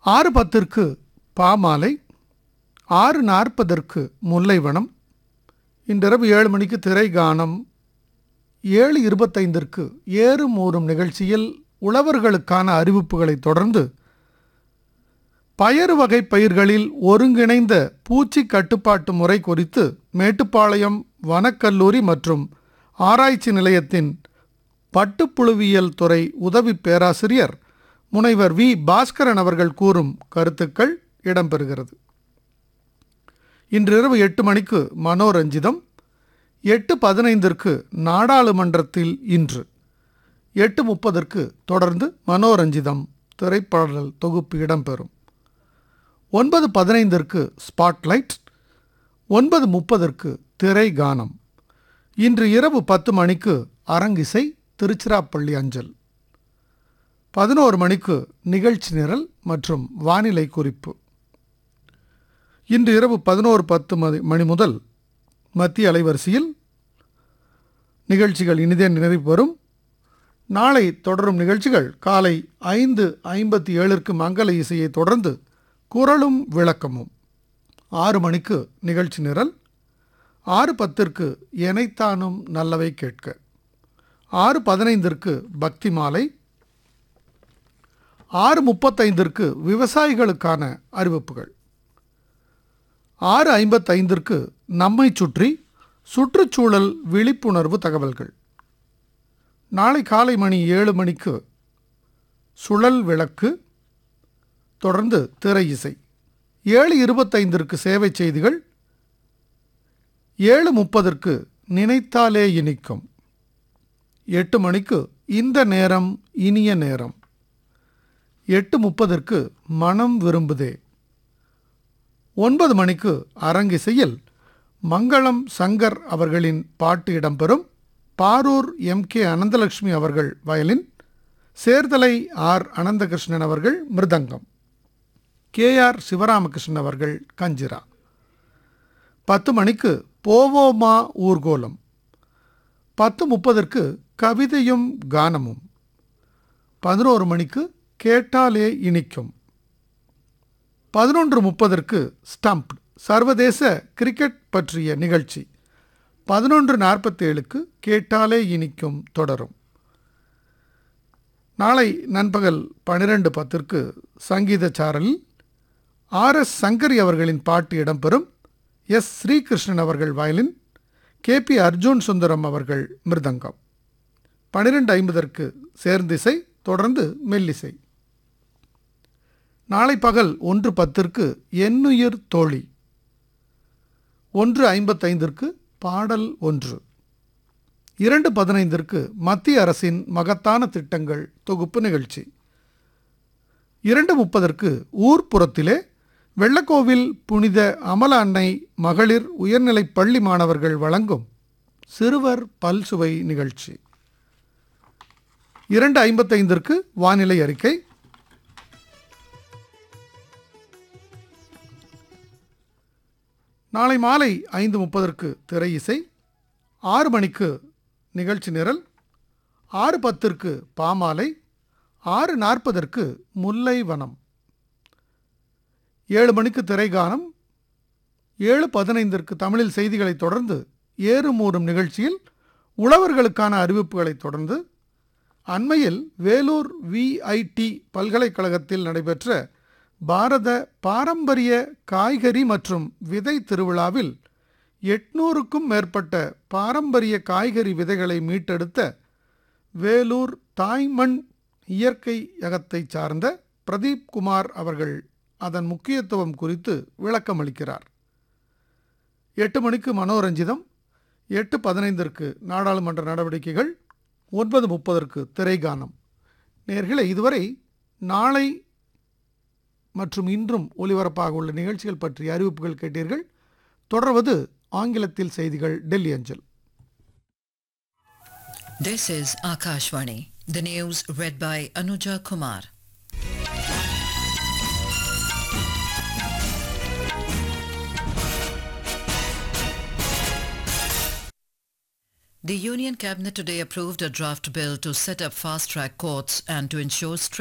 ஆறு பத்திற்கு பாமாலை ஆறு நாற்பதற்கு முல்லைவனம் இன்றிரவு ஏழு மணிக்கு திரை கானம் ஏழு இருபத்தைந்திற்கு ஏறும் ஊறும் நிகழ்ச்சியில் உழவர்களுக்கான அறிவிப்புகளை தொடர்ந்து பயறு வகை பயிர்களில் ஒருங்கிணைந்த பூச்சி கட்டுப்பாட்டு முறை குறித்து மேட்டுப்பாளையம் வனக்கல்லூரி மற்றும் ஆராய்ச்சி நிலையத்தின் பட்டுப்புழுவியல் துறை உதவி பேராசிரியர் முனைவர் வி பாஸ்கரன் அவர்கள் கூறும் கருத்துக்கள் இடம்பெறுகிறது இன்றிரவு எட்டு மணிக்கு மனோரஞ்சிதம் எட்டு பதினைந்திற்கு நாடாளுமன்றத்தில் இன்று எட்டு முப்பதற்கு தொடர்ந்து மனோரஞ்சிதம் திரைப்பாடல் தொகுப்பு இடம்பெறும் ஒன்பது பதினைந்திற்கு ஸ்பாட்லைட் ஒன்பது முப்பதற்கு திரை கானம் இன்று இரவு பத்து மணிக்கு அரங்கிசை திருச்சிராப்பள்ளி அஞ்சல் பதினோரு மணிக்கு நிகழ்ச்சி நிரல் மற்றும் வானிலை குறிப்பு இன்று இரவு பதினோரு பத்து மணி மணி முதல் மத்திய அலைவரிசையில் நிகழ்ச்சிகள் இனிதே நிறைவு பெறும் நாளை தொடரும் நிகழ்ச்சிகள் காலை ஐந்து ஐம்பத்தி ஏழிற்கு மங்கள இசையை தொடர்ந்து குரலும் விளக்கமும் ஆறு மணிக்கு நிகழ்ச்சி நிரல் ஆறு பத்திற்கு எனைத்தானும் நல்லவை கேட்க ஆறு பதினைந்திற்கு பக்தி மாலை ஆறு முப்பத்தைந்திற்கு விவசாயிகளுக்கான அறிவிப்புகள் ஆறு ஐம்பத்தைந்திற்கு நம்மை சுற்றி சுற்றுச்சூழல் விழிப்புணர்வு தகவல்கள் நாளை காலை மணி ஏழு மணிக்கு சுழல் விளக்கு தொடர்ந்து திரை இசை ஏழு இருபத்தைந்திற்கு சேவை செய்திகள் ஏழு முப்பதற்கு நினைத்தாலே இனிக்கும் எட்டு மணிக்கு இந்த நேரம் இனிய நேரம் எட்டு முப்பதற்கு மனம் விரும்புதே ஒன்பது மணிக்கு அரங்கிசையில் மங்களம் சங்கர் அவர்களின் பாட்டு இடம்பெறும் பாரூர் எம் கே அனந்தலட்சுமி அவர்கள் வயலின் சேர்தலை ஆர் அனந்தகிருஷ்ணன் அவர்கள் மிருதங்கம் கே ஆர் சிவராமகிருஷ்ணன் அவர்கள் கஞ்சிரா பத்து மணிக்கு போவோமா ஊர்கோலம் பத்து முப்பதற்கு கவிதையும் கானமும் பதினோரு மணிக்கு கேட்டாலே இனிக்கும் பதினொன்று முப்பதற்கு ஸ்டம்ப் சர்வதேச கிரிக்கெட் பற்றிய நிகழ்ச்சி பதினொன்று நாற்பத்தேழுக்கு கேட்டாலே இனிக்கும் தொடரும் நாளை நண்பகல் பன்னிரெண்டு பத்திற்கு சங்கீத சாரலில் ஆர் எஸ் சங்கரி அவர்களின் பாட்டு இடம்பெறும் எஸ் ஸ்ரீகிருஷ்ணன் அவர்கள் violin K P Arjun Sundaram அவர்கள் மிருதங்கம் பன்னிரெண்டு ஐம்பதற்கு சேர்ந்திசை தொடர்ந்து மெல்லிசை நாளை பகல் ஒன்று பத்திற்கு எண்ணுயிர் தோழி ஒன்று ஐம்பத்தைந்திற்கு பாடல் ஒன்று இரண்டு பதினைந்திற்கு மத்திய அரசின் மகத்தான திட்டங்கள் தொகுப்பு நிகழ்ச்சி இரண்டு முப்பதற்கு ஊர்ப்புறத்திலே வெள்ளக்கோவில் புனித அமல அன்னை மகளிர் உயர்நிலைப் பள்ளி மாணவர்கள் வழங்கும் சிறுவர் பல்சுவை நிகழ்ச்சி இரண்டு ஐம்பத்தைந்திற்கு வானிலை அறிக்கை நாளை மாலை ஐந்து முப்பதற்கு திரை இசை ஆறு மணிக்கு நிகழ்ச்சி நிரல் ஆறு பத்திற்கு பாமாலை ஆறு நாற்பதற்கு முல்லை வனம் ஏழு மணிக்கு திரைகானம் ஏழு பதினைந்திற்கு தமிழில் செய்திகளை தொடர்ந்து ஏறும் ஊறும் நிகழ்ச்சியில் உழவர்களுக்கான அறிவிப்புகளை தொடர்ந்து அண்மையில் வேலூர் விஐடி பல்கலைக்கழகத்தில் நடைபெற்ற பாரத பாரம்பரிய காய்கறி மற்றும் விதை திருவிழாவில் எட்நூறுக்கும் மேற்பட்ட பாரம்பரிய காய்கறி விதைகளை மீட்டெடுத்த வேலூர் தாய்மண் இயற்கையகத்தைச் சார்ந்த பிரதீப் குமார் அவர்கள் அதன் முக்கியத்துவம் குறித்து விளக்கமளிக்கிறார் எட்டு மணிக்கு மனோரஞ்சிதம் எட்டு பதினைந்திற்கு நாடாளுமன்ற நடவடிக்கைகள் ஒன்பது முப்பதற்கு திரைகானம் நேர்களை இதுவரை நாளை மற்றும் இன்றும் ஒலிபரப்பாக உள்ள நிகழ்ச்சிகள் பற்றிய அறிவிப்புகள் கேட்டீர்கள் தொடர்வது ஆங்கிலத்தில் செய்திகள் டெல்லி அஞ்சல் This is Akashvani. The news read by Anuja Kumar. The Union Cabinet today approved a draft bill to set up fast-track courts and to ensure strict